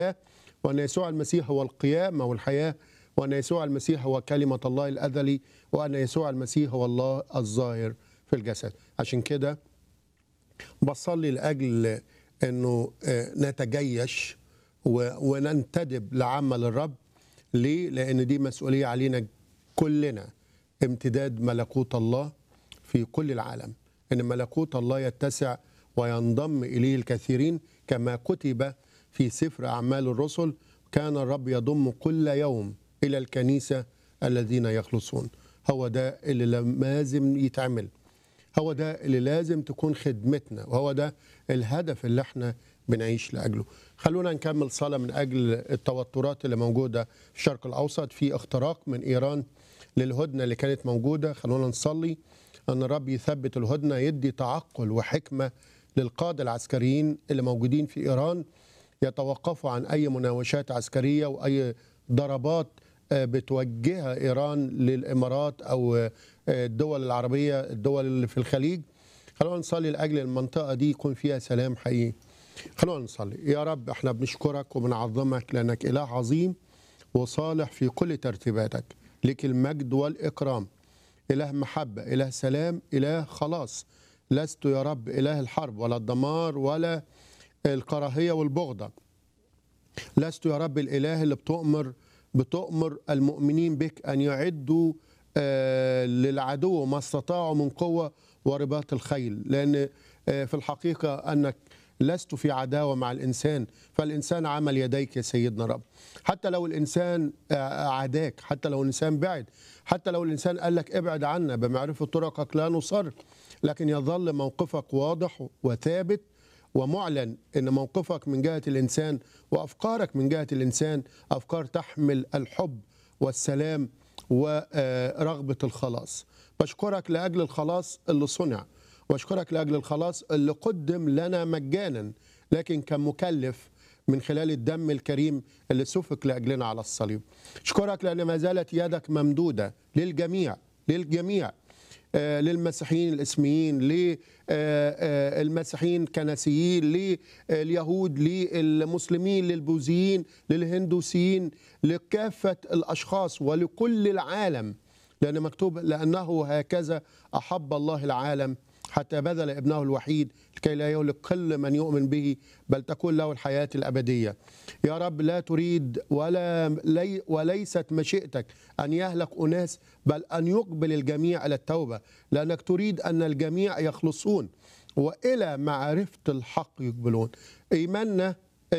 وأن يسوع المسيح هو القيامة والحياة وأن يسوع المسيح هو كلمة الله الأزلي وأن يسوع المسيح هو الله الظاهر في الجسد عشان كده بصلي لأجل أنه آه، نتجيش و- وننتدب لعمل الرب ليه؟ لأن دي مسؤولية علينا كلنا امتداد ملكوت الله في كل العالم ان ملكوت الله يتسع وينضم اليه الكثيرين كما كتب في سفر اعمال الرسل كان الرب يضم كل يوم الى الكنيسه الذين يخلصون هو ده اللي لازم يتعمل هو ده اللي لازم تكون خدمتنا وهو ده الهدف اللي احنا بنعيش لاجله خلونا نكمل صلاه من اجل التوترات اللي موجوده في الشرق الاوسط في اختراق من ايران للهدنه اللي كانت موجوده خلونا نصلي ان الرب يثبت الهدنه يدي تعقل وحكمه للقاده العسكريين اللي موجودين في ايران يتوقفوا عن اي مناوشات عسكريه واي ضربات آه، بتوجهها ايران للامارات او آه، الدول العربيه الدول اللي في الخليج خلونا نصلي لاجل المنطقه دي يكون فيها سلام حقيقي خلونا نصلي يا رب احنا بنشكرك وبنعظمك لانك اله عظيم وصالح في كل ترتيباتك لك المجد والاكرام اله محبه اله سلام اله خلاص لست يا رب اله الحرب ولا الدمار ولا الكراهيه والبغضه لست يا رب الاله اللي بتؤمر بتؤمر المؤمنين بك ان يعدوا آه، للعدو ما استطاعوا من قوه ورباط الخيل لان آه، في الحقيقه انك لست في عداوه مع الانسان فالانسان عمل يديك يا سيدنا رب حتى لو الانسان آه، عاداك حتى لو الانسان بعد حتى لو الانسان قال لك ابعد عنا بمعرفه طرقك لا نصر لكن يظل موقفك واضح وثابت ومعلن ان موقفك من جهه الانسان وافكارك من جهه الانسان افكار تحمل الحب والسلام ورغبه الخلاص بشكرك لاجل الخلاص اللي صنع واشكرك لاجل الخلاص اللي قدم لنا مجانا لكن كان مكلف من خلال الدم الكريم اللي سفك لاجلنا على الصليب اشكرك لان ما زالت يدك ممدوده للجميع للجميع آه، للمسيحيين الاسميين للمسيحيين الكنسيين لليهود للمسلمين للبوذيين للهندوسيين لكافة الأشخاص ولكل العالم لأن مكتوب لأنه هكذا أحب الله العالم حتى بذل ابنه الوحيد لكي لا يهلك كل من يؤمن به بل تكون له الحياة الأبدية يا رب لا تريد ولا لي وليست مشيئتك أن يهلك أناس بل أن يقبل الجميع إلى التوبة لأنك تريد أن الجميع يخلصون وإلى معرفة الحق يقبلون إيماننا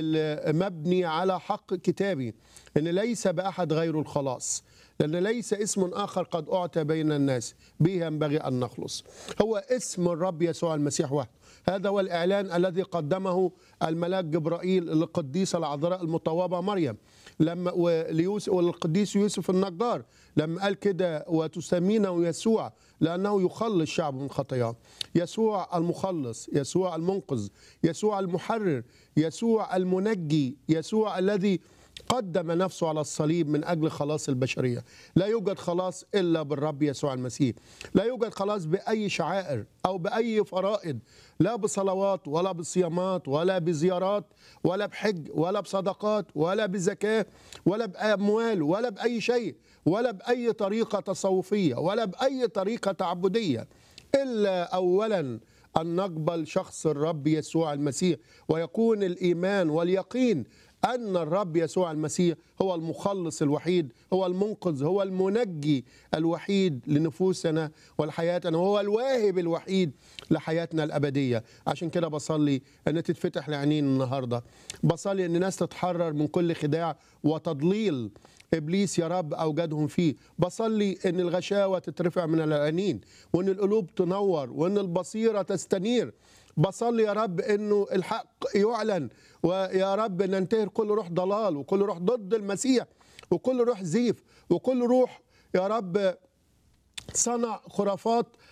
المبني على حق كتابي ان ليس باحد غير الخلاص لان ليس اسم اخر قد اعطى بين الناس به ينبغي ان نخلص هو اسم الرب يسوع المسيح وحده هذا هو الاعلان الذي قدمه الملاك جبرائيل للقديسه العذراء المطوبه مريم لما وليوسف والقديس يوسف النجار لما قال كده وتسمينه يسوع لانه يخلص شعبه من خطاياه يسوع المخلص يسوع المنقذ يسوع المحرر يسوع المنجي يسوع الذي قدم نفسه على الصليب من اجل خلاص البشريه لا يوجد خلاص الا بالرب يسوع المسيح لا يوجد خلاص باي شعائر او باي فرائض لا بصلوات ولا بصيامات ولا بزيارات ولا بحج ولا بصدقات ولا بزكاه ولا باموال ولا باي شيء ولا باي طريقه تصوفيه ولا باي طريقه تعبديه الا اولا ان نقبل شخص الرب يسوع المسيح ويكون الايمان واليقين ان الرب يسوع المسيح هو المخلص الوحيد هو المنقذ هو المنجي الوحيد لنفوسنا ولحياتنا وهو الواهب الوحيد لحياتنا الابديه عشان كده بصلي ان تتفتح لعينين النهارده بصلي ان الناس تتحرر من كل خداع وتضليل ابليس يا رب اوجدهم فيه بصلي ان الغشاوه تترفع من العينين وان القلوب تنور وان البصيره تستنير بصلي يا رب انه الحق يعلن ويا رب ننتهر كل روح ضلال وكل روح ضد المسيح وكل روح زيف وكل روح يا رب صنع خرافات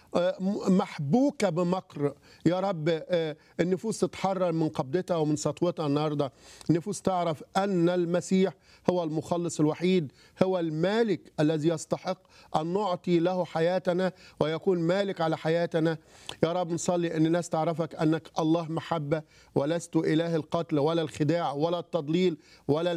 آه، م- محبوكه بمكر يا رب آه، النفوس تتحرر من قبضتها ومن سطوتها النهارده النفوس تعرف ان المسيح هو المخلص الوحيد هو المالك الذي يستحق ان نعطي له حياتنا ويكون مالك على حياتنا يا رب نصلي ان الناس تعرفك انك الله محبه ولست اله القتل ولا الخداع ولا التضليل ولا